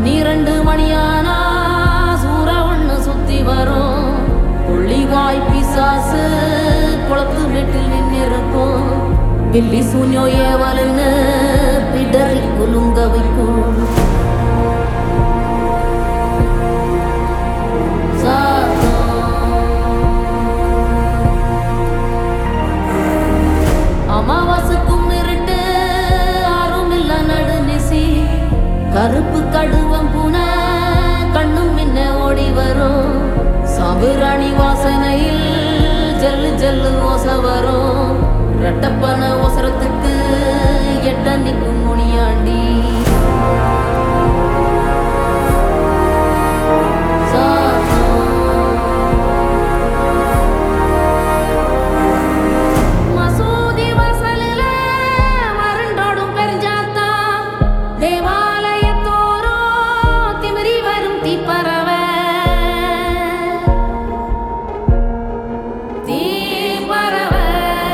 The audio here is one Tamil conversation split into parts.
பன்னிரண்டு மணியானா சூற ஒண்ணு சுத்தி வரும் கொள்ளிவாய் பிசாசு குளத்து வீட்டில் நின்னிருக்கும் பில்லி சூன்யோ ஏவலுன்னு பிடரி குலுங்க வைக்கும் அமாவாசைக்கும் இருட்டு ஆறும் இல்ல நடுநிசி கருப்பு கடுவம் பூனை கண்ணும் மின்ன ஓடி வரும் சாம்புராணி வாசனையில் ஜல்லு ஜல்லு ஓச வரும் ரெட்டப்பன ஒசரத்துக்கு எட்ட நிற்கும் முனியாண்டி மசூதி வாசலில வறண்டோடும் பெருஞ்சாத்தா தேவாலயத்தோறும் திமிரி வரும் தீப்பறவை தீப்பறவை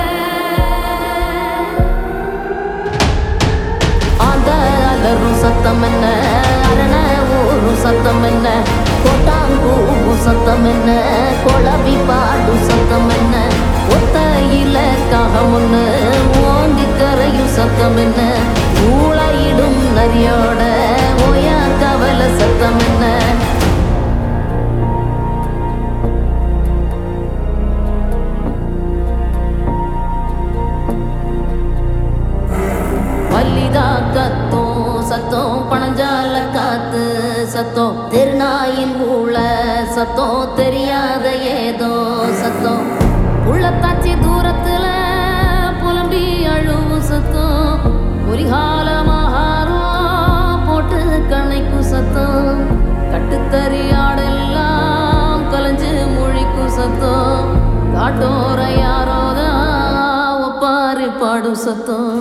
ஆந்த அலரும் சத்தம் என்ன அரண ஊரும் சத்தம் என்ன கொட்டாங்கூவும் சத்தம் என்ன குழவி பாடும் சத்தம் என்ன ஒத்தையில காகம் ஒண்ணு ஓங்கி கரையும் சத்தம் என்ன ஊழையிடும் நரியோட ஓயா கவல சத்தம் என்ன வள்ளிதா கத்தும் சத்தம் பணஞ்சால காத்து சத்தம் தெருநாயின் ஊழ சத்தம் தெரியாத ஏதோ சத்தம் உள்ளத்தாச்சி தூரத்துல புலம்பி அழுவும் சத்தம் குறிகால மகாரம் போட்டு கண்ணைக்கும் சத்தம் கட்டுத்தறியாடெல்லாம் கலைஞ்சு முழிக்கும் சத்தம் காட்டோர யாரோதான் ஒப்பாரி பாடும் சத்தம்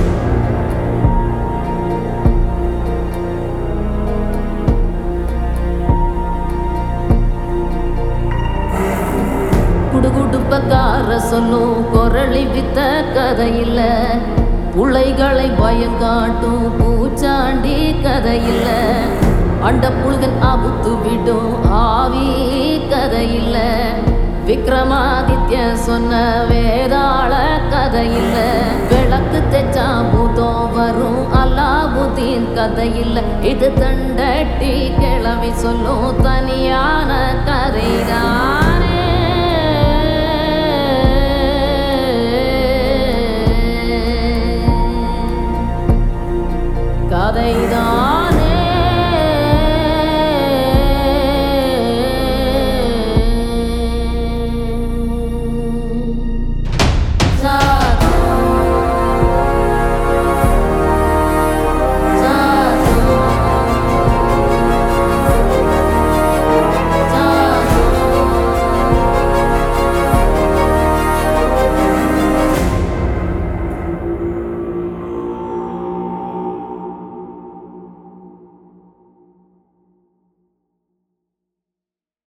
குடுகுடுப்பக்கார சொல்லும் குரளி வித்த கதையில்ல புள்ளைகளை பயம் காட்டும் பூச்சாண்டி கதையில்ல அண்ட புழுகன் அபுத்து விடும் ஆவி கதையில்ல விக்ரமாதித்ய சொன்ன வேதாள கதையில்ல விளக்கு தெச்சா பூதம் வரும் அல்லாபுதீன் கதையில்ல இது தண்டட்டி கிளவி சொல்லும் தனியான கதைதானே கதைதான்